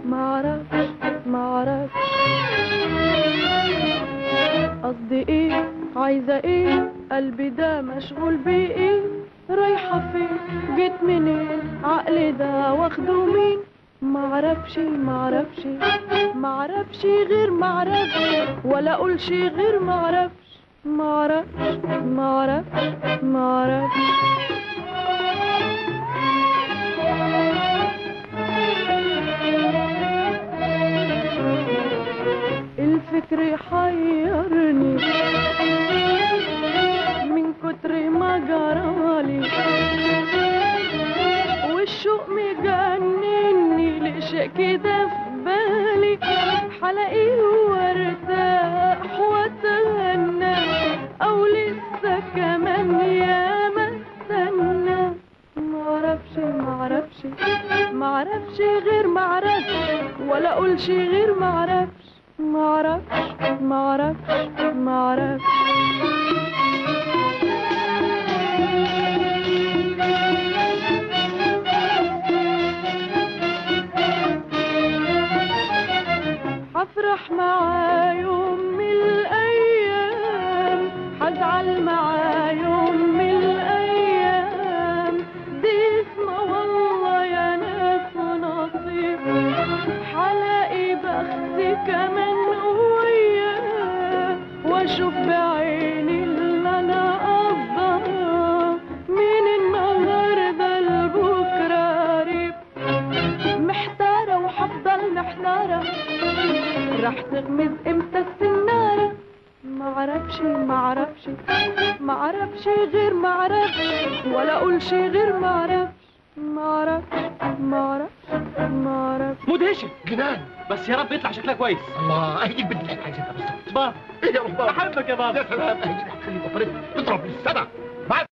معرفش معرفش قصدي ايه عايزة ايه قلبي ده مشغول بايه رايحة فين جيت منين عقلي ده واخده مين معرفش معرفش معرفش غير معرفش ولا اقولش غير معرفش معرفش معرفش معرفش الفكر يحيرني من كتر ما جرالي والشوق مجنني لشيء كده في بالي حلاقيه وارتاح واتغنى او لسه كمان ياما استنى معرفش معرفش معرفش غير معرفش ولا اقولش غير معرفش معرفش معرفش معرفش هفرح معاه يوم من الايام هزعل معاه يوم من الايام دي اسمه والله يا ناس ونصيب حلاقي بختي كمان وياه واشوف بعيني اللي انا قصدها من النهارده لبكره قريب محتاره وحفضل محتاره راح تغمز امتى السناره معرفش معرفش معرفش غير معرفش ولا اقولش غير معرفش معرفش معرفش معرفش مدهشه جنان بس يا رب يطلع شكلها كويس الله اهي دي البنت اللي احنا عايزينها بالظبط بابا ايه يا رب بحبك يا بابا يا سلام اهي دي اللي هتخلي البطاريه تضرب للسما